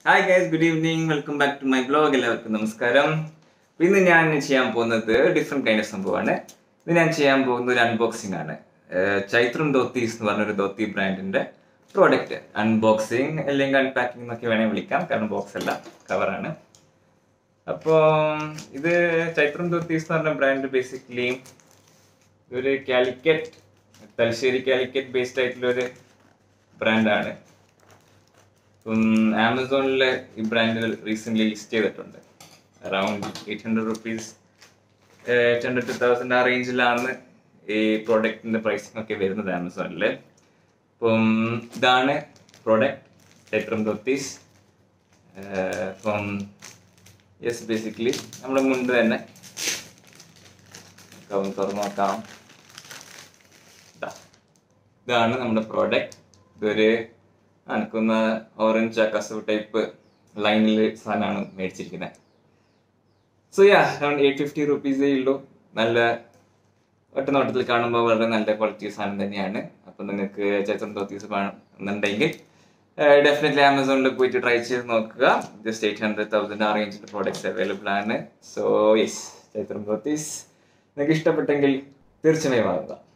Hi guys good evening welcome back to my blog എല്ലാവർക്കും നമസ്കാരം അപ്പൊ ഇന്ന് ഞാൻ ചെയ്യാൻ പോകുന്നത് ഡിഫറെന്റ് കൈൻഡ് ഓഫ് സംഭവമാണ് ഇന്ന് ഞാൻ ചെയ്യാൻ പോകുന്ന ഒരു അൺബോക്സിംഗ് ആണ് ഏർ ചൈത്രം ധോത്തീസ് എന്ന് പറഞ്ഞൊരു ധോത്തി ബ്രാൻഡിന്റെ പ്രോഡക്റ്റ് അൺബോക്സിങ് അല്ലെങ്കിൽ അൺപാക്കിംഗ് എന്നൊക്കെ വേണേൽ വിളിക്കാം കാരണം ബോക്സ് അല്ല കവറാണ് അപ്പോൾ ഇത് ചൈത്രം ധോത്തീസ് എന്ന് പറഞ്ഞ ബ്രാൻഡ് ബേസിക്കലി ഒരു കാലിക്കറ്റ് തലശ്ശേരി കാലിക്കറ്റ് ബേസ്ഡ് ആയിട്ടുള്ള ഒരു ബ്രാൻഡാണ് ആമസോണിൽ ഈ ബ്രാൻഡ് റീസെന്റ് ലിസ്റ്റ് ചെയ്തിട്ടുണ്ട് around eight hundred rupees eight hundred to thousand ആ റേഞ്ചിലാണ് ഈ പ്രോഡക്റ്റിന്റെ പ്രൈസിംഗ് ഒക്കെ വരുന്നത് ആമസോണിൽ അപ്പം ഇതാണ് പ്രോഡക്റ്റ് ചൈത്രം തൊത്തീസ് അപ്പം യെസ് ബേസിക്കലി നമ്മുടെ മുൻപ് തന്നെ നമുക്ക് ഒന്ന് തുറന്നു നോക്കാം ഇതാ. ഇതാണ് നമ്മുടെ പ്രോഡക്റ്റ് ഇതൊരു എനിക്കൊന്ന് ഓറഞ്ച് കസവ് ടൈപ്പ് ലൈനിൽ സാധനമാണ് മേടിച്ചിരിക്കുന്നത് so yeah around eight fifty റുപ്പീസേ ഉള്ളൂ നല്ല ഒറ്റ നോട്ടത്തിൽ കാണുമ്പോൾ വളരെ നല്ല ക്വാളിറ്റി സാധനം തന്നെയാണ് അപ്പം നിങ്ങൾക്ക് ചൈത്രം തോത്തീസ് എന്നുണ്ടെങ്കിൽ ഡെഫിനറ്റ്ലി ആമസോണിൽ പോയിട്ട് ട്രൈ ചെയ്ത് നോക്കുക ജസ്റ്റ് എയ്റ്റ് ഹൺഡ്രഡ് തൗസൻഡ് ആ റേഞ്ചിൽ പ്രോഡക്ട്സ് അവൈലബിൾ ആണ് സോ യെസ് ചൈത്രം തോത്തീസ് നിങ്ങൾക്ക് ഇഷ്ടപ്പെട്ടെങ്കിൽ തീർച്ചയായും വാങ്ങുക